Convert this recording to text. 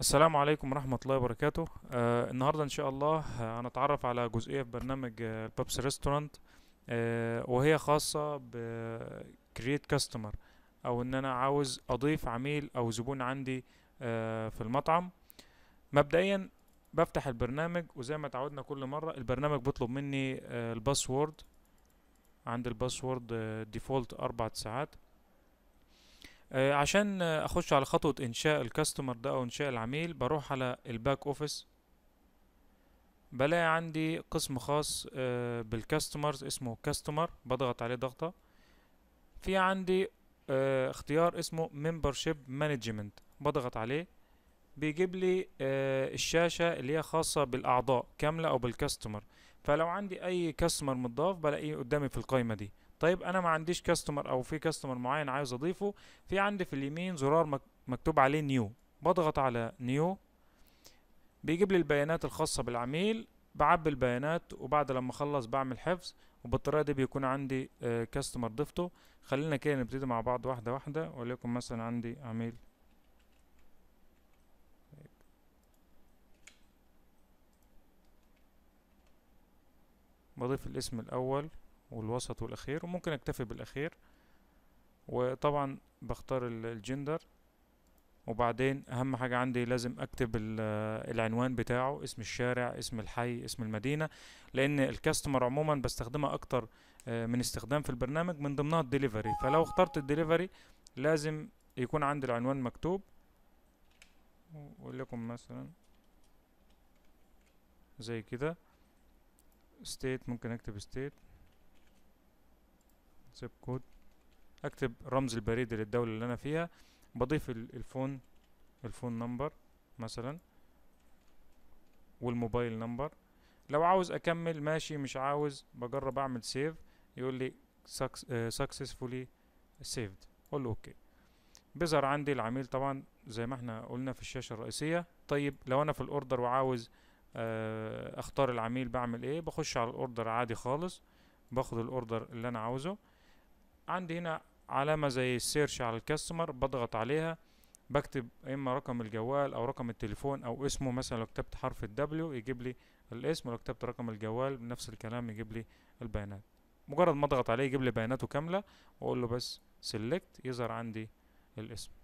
السلام عليكم ورحمة الله وبركاته آه النهاردة إن شاء الله آه، هنتعرف على جزئية في برنامج آه بابس ريستورانت آه وهي خاصة ب create customer أو إن أنا عاوز أضيف عميل أو زبون عندي آه في المطعم مبدئيا بفتح البرنامج وزي ما اتعودنا كل مرة البرنامج بيطلب مني آه الباسورد عند الباسورد ديفولت أربع ساعات آه، عشان آه، اخش على خطوة انشاء الكاستمر ده او انشاء العميل بروح على الباك اوفيس بلاقي عندي قسم خاص آه، بالكاستمرز اسمه كاستمر بضغط عليه ضغطة في عندي آه، اختيار اسمه membership management بضغط عليه بيجيب لي آه، الشاشة اللي هي خاصة بالأعضاء كاملة أو بالكاستمر فلو عندي أي كاستمر مضاف بلاقيه قدامي في القائمة دي طيب أنا ما عنديش كاستمر أو في كاستمر معين عايز أضيفه في عندي في اليمين زرار مك- مكتوب عليه نيو بضغط على نيو بيجيب لي البيانات الخاصة بالعميل بعبي البيانات وبعد لما اخلص بعمل حفظ وبالطريقة دي بيكون عندي كاستمر ضفته خلينا كده نبتدي مع بعض واحدة واحدة وليكن مثلا عندي عميل بضيف الاسم الأول والوسط والأخير وممكن أكتفي بالأخير وطبعا بختار ال- الجندر وبعدين اهم حاجة عندي لازم اكتب ال- العنوان بتاعه اسم الشارع اسم الحي اسم المدينة لان الكاستمر عموما بستخدمها اكتر آه، من استخدام في البرنامج من ضمنها الدليفري فلو اخترت الدليفري لازم يكون عندي العنوان مكتوب وليكن مثلا زي كده ستيت ممكن اكتب ستيت زيب كود اكتب رمز البريد للدولة اللي انا فيها بضيف ال- الفون الفون نمبر مثلا والموبايل نمبر لو عاوز اكمل ماشي مش عاوز بجرب اعمل سيف يقول لي successfully saved اقول له اوكي بيظهر عندي العميل طبعا زي ما احنا قلنا في الشاشة الرئيسية طيب لو انا في الاوردر وعاوز آه، اختار العميل بعمل ايه بخش على الاوردر عادي خالص باخد الاوردر اللي انا عاوزه عندي هنا علامة زي السيرش على الكاستمر بضغط عليها بكتب اما رقم الجوال او رقم التليفون او اسمه مثلا لو كتبت حرف الدبليو يجيب لي الاسم ولو كتبت رقم الجوال نفس الكلام يجيب لي البيانات مجرد ما اضغط عليه يجيب لي بياناته كاملة واقول له بس سيلكت يظهر عندي الاسم